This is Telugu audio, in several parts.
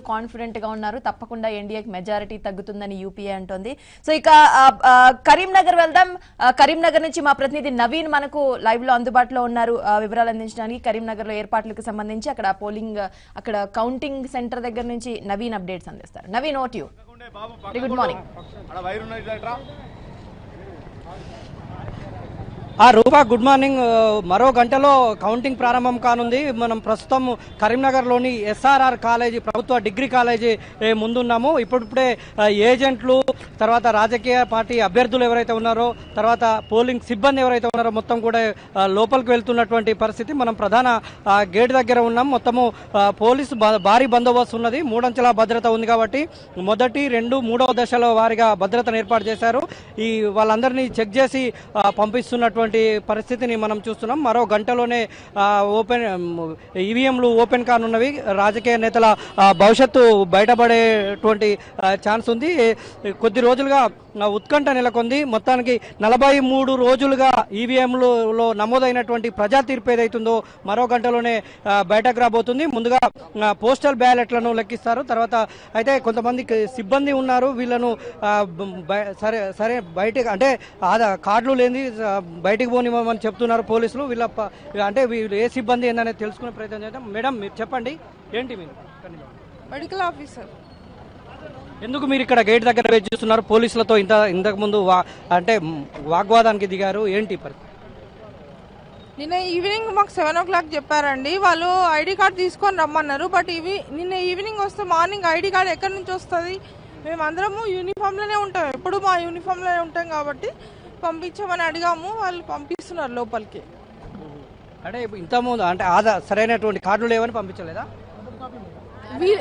కాన్ఫిడెంట్ గా ఉన్నారు తప్పకుండా ఎన్డీఏకి మెజారిటీ తగ్గుతుందని యూపీఏ అంటోంది సో ఇక ఆ, ఆ, కరీంనగర్ వెళ్దాం ఆ, కరీంనగర్ నుంచి మా ప్రతినిధి నవీన్ మనకు లైవ్ లో అందుబాటులో ఉన్నారు ఆ, వివరాలు అందించడానికి కరీంనగర్ లో ఏర్పాట్లకు సంబంధించి అక్కడ పోలింగ్ అక్కడ కౌంటింగ్ సెంటర్ దగ్గర నుంచి నవీన్ అప్డేట్స్ అందిస్తారు నవీన్ ఓట్ యూ వెరీ గుడ్ మార్నింగ్ అక్కడ వైర్ ఉన్నది ఇట్రా ఆ రూపా గుడ్ మార్నింగ్ ఆ, మరో గంటలో కౌంటింగ్ ప్రారంభం కానుంది మనం ప్రస్తుతం కరీంనగర్లోని ఎస్ఆర్ఆర్ కాలేజీ ప్రభుత్వ డిగ్రీ కాలేజీ ఏ, ముందున్నాము ఇప్పుడిప్పుడే ఆ, ఏజెంట్లు తర్వాత రాజకీయ పార్టీ అభ్యర్థులు ఎవరైతే ఉన్నారో తర్వాత పోలింగ్ సిబ్బంది ఎవరైతే ఉన్నారో మొత్తం కూడా ఆ, లోపలికి వెళ్తున్నటువంటి పరిస్థితి మనం ప్రధాన ఆ, గేట్ దగ్గర ఉన్నాం మొత్తము ఆ, పోలీసు బా- భారీ బందోబస్తు ఉన్నది మూడంచెల భద్రత ఉంది కాబట్టి మొదటి రెండు మూడవ దశలో వారిగా భద్రతను ఏర్పాటు చేశారు ఈ వాళ్ళందరినీ చెక్ చేసి ఆ, పంపిస్తున్నటువంటి పరిస్థితిని మనం చూస్తున్నాం మరో గంటలోనే ఆ, ఓపెన్ ఈవీఎంలు ఓపెన్ కానున్నవి రాజకీయ నేతల ఆ, భవిష్యత్తు బయటపడేటువంటి ఆ, ఛాన్స్ ఉంది కొద్ది రోజులుగా ఆ, ఉత్కంఠ నెలకొంది మొత్తానికి నలభై మూడు రోజులుగా ఈవీఎంలలో నమోదైనటువంటి ప్రజా తీర్పు ఏదైతుందో మరో గంటలోనే ఆ, బయటకు రాబోతుంది ముందుగా ఆ, పోస్టల్ బ్యాలెట్లను లెక్కిస్తారు తర్వాత అయితే కొంతమంది క- సిబ్బంది ఉన్నారు వీళ్ళను ఆ, బ- బయ- సరే సరే బయటకు అంటే ఆదా కార్డులు లేని ఆ, బయటికి పోనివ్వమని చెప్తున్నారు పోలీసులు వీళ్ళ ప- అంటే వీళ్ళు ఏ సిబ్బంది ఏందనేది తెలుసుకునే ప్రయత్నం చేద్దాం మేడం మీరు చెప్పండి ఏంటి మీరు మెడికల్ ఆఫీసర్ ఎందుకు మీరు ఇక్కడ గేట్ దగ్గర వెయిట్ చేస్తున్నారు పోలీసులతో ఇంత ఇంతకు ముందు వా అంటే మ్, వాగ్వాదానికి దిగారు ఏంటి పరిస్థితి నిన్న ఈవినింగ్ మాకు సెవెన్ ఓ క్లాక్ చెప్పారండి వాళ్ళు ఐడి కార్డ్ తీసుకొని రమ్మన్నారు బట్ ఇవి నిన్న ఈవినింగ్ వస్తే మార్నింగ్ ఐడి కార్డ్ ఎక్కడి నుంచి వస్తుంది మేమందరము యూనిఫామ్లోనే ఉంటాం ఎప్పుడు మా యూనిఫామ్లోనే ఉంటాం కాబట్టి పంపించమని అడిగాము వాళ్ళు పంపిస్తున్నారు లోపలికి అంటే ఇంతకుముందు అంటే ఆదా సరైనటువంటి కార్డులు లేవని పంపించలేదా వీ-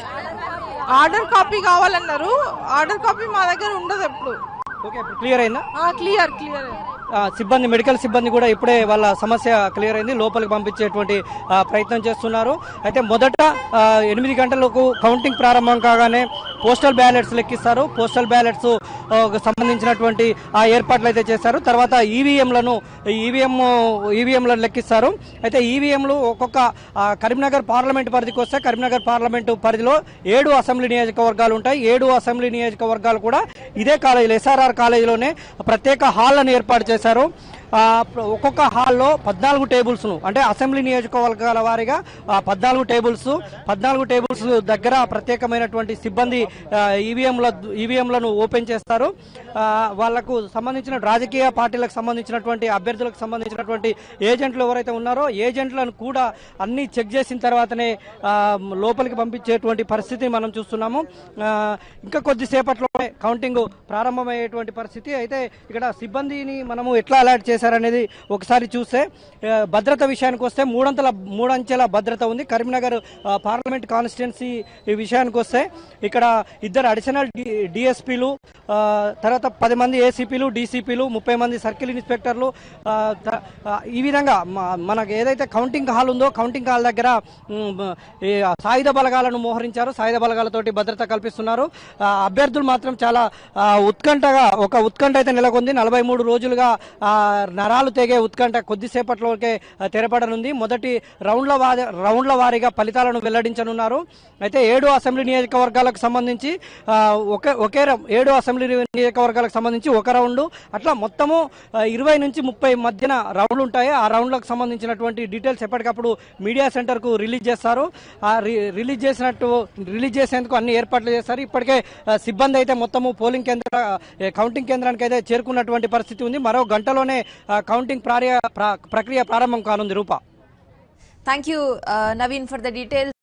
ఆర్డర్ కాపీ కావాలన్నారు ఆర్డర్ కాపీ మా దగ్గర ఉండదు ఎప్పుడు ఓకే ఇప్పుడు క్లియర్ అయిందా క్లియర్ క్లియర్ ఆ, సిబ్బంది మెడికల్ సిబ్బంది కూడా ఇప్పుడే వాళ్ళ సమస్య క్లియర్ అయింది లోపలికి పంపించేటువంటి ఆ, ప్రయత్నం చేస్తున్నారు అయితే మొదట ఆ, ఎనిమిది గంటలకు కౌంటింగ్ ప్రారంభం కాగానే పోస్టల్ బ్యాలెట్స్ లెక్కిస్తారు పోస్టల్ బ్యాలెట్స్ సంబంధించినటువంటి ఆ ఏర్పాట్లు అయితే చేశారు తర్వాత ఈవీఎంలను ఈవీఎం ఈవీఎంలను లెక్కిస్తారు అయితే ఈవీఎంలు ఒక్కొక్క ఆ, కరీంనగర్ పార్లమెంట్ పరిధికి వస్తే కరీంనగర్ పార్లమెంట్ పరిధిలో ఏడు అసెంబ్లీ నియోజకవర్గాలు ఉంటాయి ఏడు అసెంబ్లీ నియోజకవర్గాలు కూడా ఇదే కాలేజీలో ఎస్ఆర్ఆర్ కాలేజీలోనే ప్రత్యేక హాళ్లను ఏర్పాటు చేశారు ఆ, ప్ర- ఒక్కొక్క హాల్లో పద్నాలుగు టేబుల్స్ను అంటే అసెంబ్లీ నియోజకవర్గాల వారీగా ఆ, పద్నాలుగు టేబుల్స్ పద్నాలుగు టేబుల్స్ దగ్గర ప్రత్యేకమైనటువంటి సిబ్బంది ఈవీఎంల ఈవీఎంలను ఓపెన్ చేస్తారు ఆ, వాళ్లకు సంబంధించిన రాజకీయ పార్టీలకు సంబంధించినటువంటి అభ్యర్థులకు సంబంధించినటువంటి ఏజెంట్లు ఎవరైతే ఉన్నారో ఏజెంట్లను కూడా అన్ని చెక్ చేసిన తర్వాతనే ఆ, లోపలికి పంపించేటువంటి పరిస్థితిని మనం చూస్తున్నాము ఆ, ఇంకా కొద్దిసేపట్లోనే కౌంటింగ్ ప్రారంభమయ్యేటువంటి పరిస్థితి అయితే ఇక్కడ సిబ్బందిని మనము ఎట్లా అలర్ట్ చేశారనేది ఒకసారి చూస్తే ఆ, భద్రత విషయానికి వస్తే మూడంతల మూడంచెల భద్రత ఉంది కరీంనగర్ ఆ, పార్లమెంట్ కాన్స్టిట్యున్సీ ఈ విషయానికి వస్తే ఇక్కడ ఇద్దరు అడిషనల్ డిఎస్పీలు తర్వాత పది మంది ఏసీపీలు డీసీపీలు ముప్పై మంది సర్కిల్ ఇన్స్పెక్టర్లు ఆ, త- ఆ, ఈ విధంగా మ- మనకు ఏదైతే కౌంటింగ్ హాల్ ఉందో కౌంటింగ్ హాల్ దగ్గర ఉమ్, ఈ సాయుధ బలగాలను మోహరించారు సాయుధ బలగాలతోటి భద్రత కల్పిస్తున్నారు ఆ, అభ్యర్థులు మాత్రం చాలా ఆ, ఉత్కంఠగా ఒక ఉత్కంఠ అయితే నెలకొంది నలభై మూడు రోజులుగా ఆ, నరాలు తెగే ఉత్కంఠ కొద్దిసేపట్లోకే ఆ, తెరపడనుంది మొదటి రౌండ్ల వారి రౌండ్ల వారీగా ఫలితాలను వెల్లడించనున్నారు అయితే ఏడు అసెంబ్లీ నియోజకవర్గాలకు సంబంధించి ఆ, ఒకే ఒకే రౌ- ఏడు అసెంబ్లీ నియోజకవర్గాలకు సంబంధించి ఒక రౌండ్ అట్లా మొత్తము ఆ, ఇరవై నుంచి ముప్పై మధ్యన రౌండ్లు ఉంటాయి ఆ రౌండ్లకు సంబంధించినటువంటి డీటెయిల్స్ ఎప్పటికప్పుడు మీడియా సెంటర్కు రిలీజ్ చేస్తారు ఆ రి- రిలీజ్ చేసినట్టు రిలీజ్ చేసేందుకు అన్ని ఏర్పాట్లు చేస్తారు ఇప్పటికే ఆ, సిబ్బంది అయితే మొత్తము పోలింగ్ కేంద్ర ఏ, కౌంటింగ్ కేంద్రానికి అయితే చేరుకున్నటువంటి పరిస్థితి ఉంది మరో గంటలోనే ఆ, కౌంటింగ్ ప్రార్య ప్ర- ప్రక్రియ ప్రారంభం కానుంది Rupa thank you Naveen for the details